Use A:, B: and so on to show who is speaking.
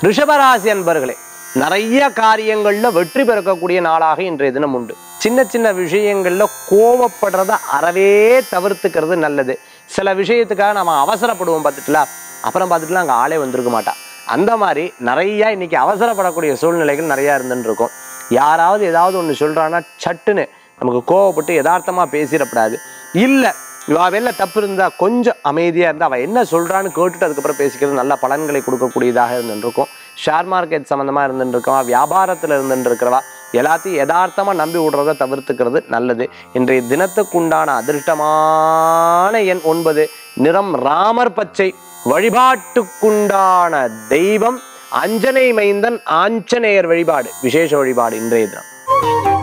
A: ரிஷபராசி அன்பர்களே நிறைய காரியங்கள்ல வெற்றி பெறக்கூடிய நாளாக இன்றைய தினம் உண்டு சின்ன சின்ன விஷயங்கள்ல கோவப்படுறத அறவே தவிர்த்துக்கிறது நல்லது சில விஷயத்துக்காக நம்ம அவசரப்படுவோம் பார்த்துட்டுல அப்புறம் பார்த்துட்டுல அங்கே ஆளே வந்திருக்க மாட்டா அந்த மாதிரி நிறைய இன்னைக்கு அவசரப்படக்கூடிய சூழ்நிலைகள் நிறைய இருந்துன்னு இருக்கும் யாராவது ஏதாவது ஒன்று சொல்றான்னா சட்டுன்னு நமக்கு கோவப்பட்டு யதார்த்தமா பேசிடக்கூடாது இல்லை இவா வெளில தப்பு இருந்தா கொஞ்சம் அமைதியா இருந்தா அவ என்ன சொல்றான்னு கேட்டுட்டு அதுக்கப்புறம் பேசிக்கிறது நல்ல பலன்களை கொடுக்கக்கூடியதாக இருந்துட்டு இருக்கும் ஷேர் மார்க்கெட் சம்மந்தமா இருந்துட்டு இருக்கவா வியாபாரத்துல இருந்துட்டு இருக்கிறவா எல்லாத்தையும் யதார்த்தமா நம்பி விடுறத தவிர்த்துக்கிறது நல்லது இன்றைய தினத்துக்குண்டான அதிர்ஷ்டமான எண் ஒன்பது நிறம் ராமர் பச்சை வழிபாட்டுக்குண்டான தெய்வம் அஞ்சனை மைந்தன் ஆஞ்சநேயர் வழிபாடு விசேஷ வழிபாடு இன்றைய தினம்